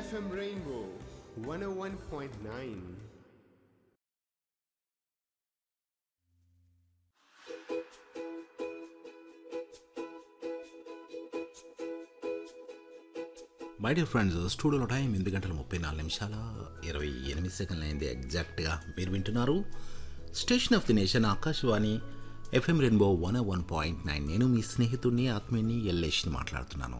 FM Rainbow 101.9. My dear friends స్టూడియోలో time ఎనిమిది గంటల ముప్పై నాలుగు నిమిషాల ఇరవై ఎనిమిది సెకండ్లు అయింది ఎగ్జాక్ట్గా మీరు వింటున్నారు station of the nation Akashvani FM rainbow one one point nine నేను మీ స్నేహితుడిని ఆత్మీయుని ఎల్లేష్ని మాట్లాడుతున్నాను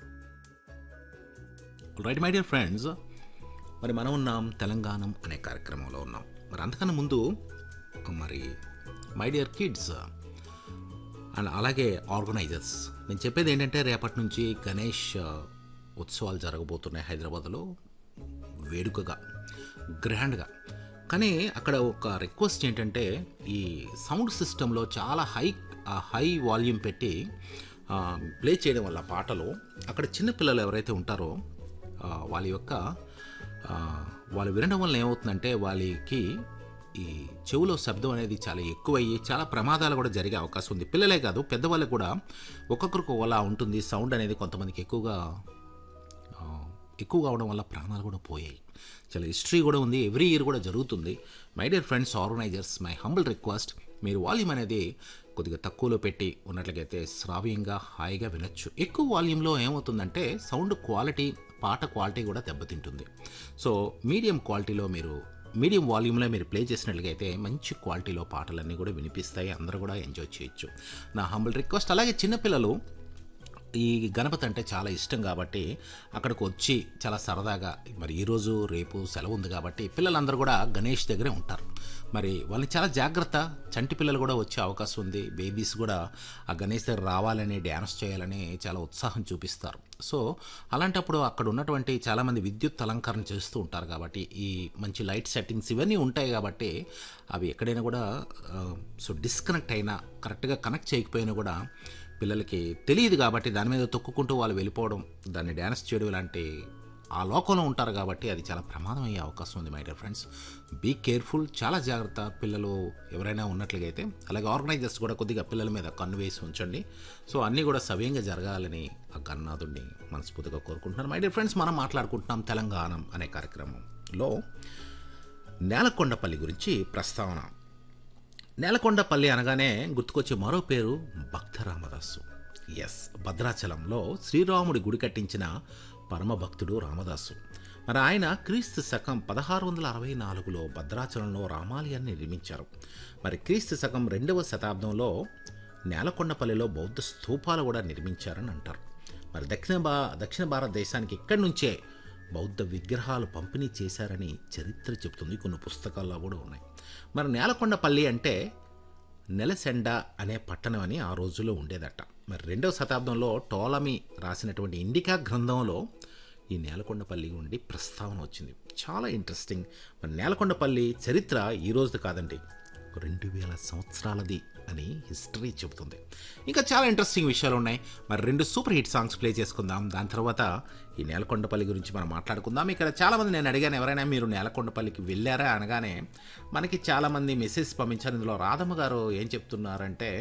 రైట్ మై డియర్ ఫ్రెండ్స్ మరి మనం ఉన్నాం తెలంగాణం అనే కార్యక్రమంలో ఉన్నాం మరి అంతకన్నా ముందు మరి మై డియర్ కిడ్స్ అండ్ అలాగే ఆర్గనైజర్స్ నేను చెప్పేది ఏంటంటే రేపటి నుంచి గణేష్ ఆ, ఉత్సవాలు జరగబోతున్నాయి హైదరాబాద్లో వేడుకగా గ్రాండ్గా కానీ అక్కడ ఒక రిక్వెస్ట్ ఏంటంటే ఈ సౌండ్ సిస్టంలో చాలా హై ఆ హై వాల్యూమ్ పెట్టి ప్లే చేయడం వల్ల పాటలు అక్కడ చిన్నపిల్లలు ఎవరైతే ఉంటారో ఆ, వాళ్ళ యొక్క ఆ, వాళ్ళు వినడం వల్ల ఏమవుతుందంటే వాళ్ళకి ఈ చెవులో శబ్దం అనేది చాలా ఎక్కువయ్యి చాలా ప్రమాదాలు కూడా జరిగే అవకాశం ఉంది పిల్లలే కాదు పెద్దవాళ్ళకి కూడా ఒక్కొక్కరికి ఒకలా ఉంటుంది సౌండ్ అనేది కొంతమందికి ఎక్కువగా ఆ, ఎక్కువగా అవడం వల్ల ప్రాణాలు కూడా పోయాయి చాలా హిస్టరీ కూడా ఉంది ఎవ్రీ ఇయర్ కూడా జరుగుతుంది my dear friends organizers my humble request మీరు వాల్యూమ్ అనేది కొద్దిగా తక్కువలో పెట్టి ఉన్నట్లయితే శ్రావ్యంగా హాయిగా వినొచ్చు ఎక్కువ వాల్యూమ్లో ఏమవుతుందంటే సౌండ్ క్వాలిటీ పాట క్వాలిటీ కూడా దెబ్బతింటుంది సో మీడియం క్వాలిటీలో మీరు మీడియం వాల్యూమ్లో మీరు ప్లే చేసినట్లయితే మంచి క్వాలిటీలో పాటలన్నీ కూడా వినిపిస్తాయి అందరూ కూడా ఎంజాయ్ చేయొచ్చు నా హంబుల్ రిక్వెస్ట్ అలాగే చిన్నపిల్లలు ఈ గణపతి అంటే చాలా ఇష్టం కాబట్టి అక్కడికి వచ్చి చాలా సరదాగా మరి ఈరోజు రేపు సెలవు ఉంది కాబట్టి పిల్లలందరూ కూడా గణేష్ దగ్గరే ఉంటారు మరి వాళ్ళని చాలా జాగ్రత్త చంటి పిల్లలు కూడా వచ్చే అవకాశం ఉంది బేబీస్ కూడా ఆ గణేష్ దగ్గర రావాలని డ్యాన్స్ చేయాలని చాలా ఉత్సాహం చూపిస్తారు సో అలాంటప్పుడు అక్కడ ఉన్నటువంటి చాలామంది విద్యుత్ అలంకరణ చేస్తూ ఉంటారు కాబట్టి ఈ మంచి లైట్ సెట్టింగ్స్ ఇవన్నీ ఉంటాయి కాబట్టి అవి ఎక్కడైనా కూడా ఆ, సో డిస్కనెక్ట్ అయినా కరెక్ట్గా కనెక్ట్ చేయకపోయినా కూడా పిల్లలకి తెలియదు కాబట్టి దాని మీద తొక్కుకుంటూ వాళ్ళు వెళ్ళిపోవడం దాన్ని డ్యాన్స్ చేయడం ఇలాంటి ఆ లోకంలో ఉంటారు కాబట్టి అది చాలా ప్రమాదం అయ్యే అవకాశం ఉంది my dear friends be careful చాలా జాగ్రత్త పిల్లలు ఎవరైనా ఉన్నట్లయితే అలాగే ఆర్గనైజర్స్ కూడా కొద్దిగా పిల్లల మీద కన్ను వేసి ఉంచండి సో అన్నీ కూడా సవ్యంగా జరగాలని ఆ గన్నాథుడిని మనస్ఫూర్తిగా కోరుకుంటున్నాను మై డియర్ ఫ్రెండ్స్ మనం మాట్లాడుకుంటున్నాం తెలంగాణం అనే కార్యక్రమంలో నేలకొండపల్లి గురించి ప్రస్తావన నేలకొండపల్లి అనగానే గుర్తుకొచ్చే మరో పేరు భక్త రామదాసు ఎస్ భద్రాచలంలో శ్రీరాముడి గుడి కట్టించిన పరమభక్తుడు రామదాసు మరి ఆయన క్రీస్తు శకం పదహారు వందల అరవై నాలుగులో భద్రాచలంలో రామాలయాన్ని నిర్మించారు మరి క్రీస్తు శకం రెండవ శతాబ్దంలో నేలకొండపల్లిలో బౌద్ధ స్తూపాలు కూడా నిర్మించారని అంటారు మరి దక్షిణ భా దక్షిణ భారతదేశానికి ఇక్కడి నుంచే బౌద్ధ విగ్రహాలు పంపిణీ చేశారని చరిత్ర చెబుతుంది కొన్ని పుస్తకాల్లో కూడా ఉన్నాయి మరి నేలకొండపల్లి అంటే నెలసెండ అనే పట్టణం అని ఆ రోజుల్లో ఉండేదట మరి రెండవ శతాబ్దంలో టోలమీ రాసినటువంటి ఇండికా గ్రంథంలో ఈ నేలకొండపల్లి ఉండి ప్రస్తావన వచ్చింది చాలా ఇంట్రెస్టింగ్ మరి నేలకొండపల్లి చరిత్ర ఈ రోజుది కాదండి రెండు వేల సంవత్సరాలది అని హిస్టరీ చెబుతుంది ఇంకా చాలా ఇంట్రెస్టింగ్ విషయాలు ఉన్నాయి మరి రెండు సూపర్ హిట్ సాంగ్స్ ప్లే చేసుకుందాం దాని తర్వాత ఈ నేలకొండపల్లి గురించి మనం మాట్లాడుకుందాం ఇక్కడ చాలామంది నేను అడిగాను ఎవరైనా మీరు నేలకొండపల్లికి వెళ్ళారా అనగానే మనకి చాలామంది మెసేజ్ పంపించారు ఇందులో రాధమ్మ గారు ఏం చెప్తున్నారంటే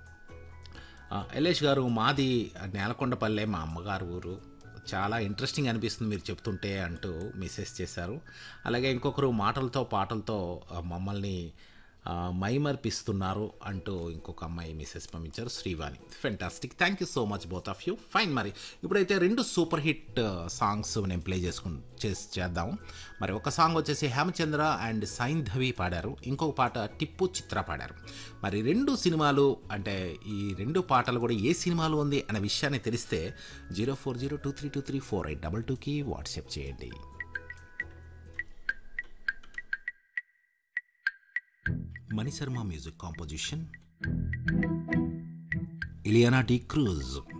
ఆ, ఎల్లేష్ గారు మాది నేలకొండపల్లె మా అమ్మగారు ఊరు చాలా ఇంట్రెస్టింగ్ అనిపిస్తుంది మీరు చెప్తుంటే అంటూ మెసేజ్ చేశారు అలాగే ఇంకొకరు మాటలతో పాటలతో ఆ, మమ్మల్ని ఆ, మైమర్పిస్తున్నారు అంటూ ఇంకొక అమ్మాయి మెసేజ్ పంపించారు Srivani fantastic thank you so much both of you fine మరి ఇప్పుడైతే రెండు సూపర్ హిట్ సాంగ్స్ నేను ప్లే చేసుకు చేసి చేద్దాం మరి ఒక సాంగ్ వచ్చేసి హేమచంద్ర అండ్ సైంధవి పాడారు ఇంకొక పాట టిప్పు చిత్ర పాడారు మరి రెండు సినిమాలు అంటే ఈ రెండు పాటలు కూడా ఏ సినిమాలో ఉంది అనే విషయాన్ని తెలిస్తే zero four zero two three two three four eight double టూకి వాట్సాప్ చేయండి Manisharma music composition Ileana D cruise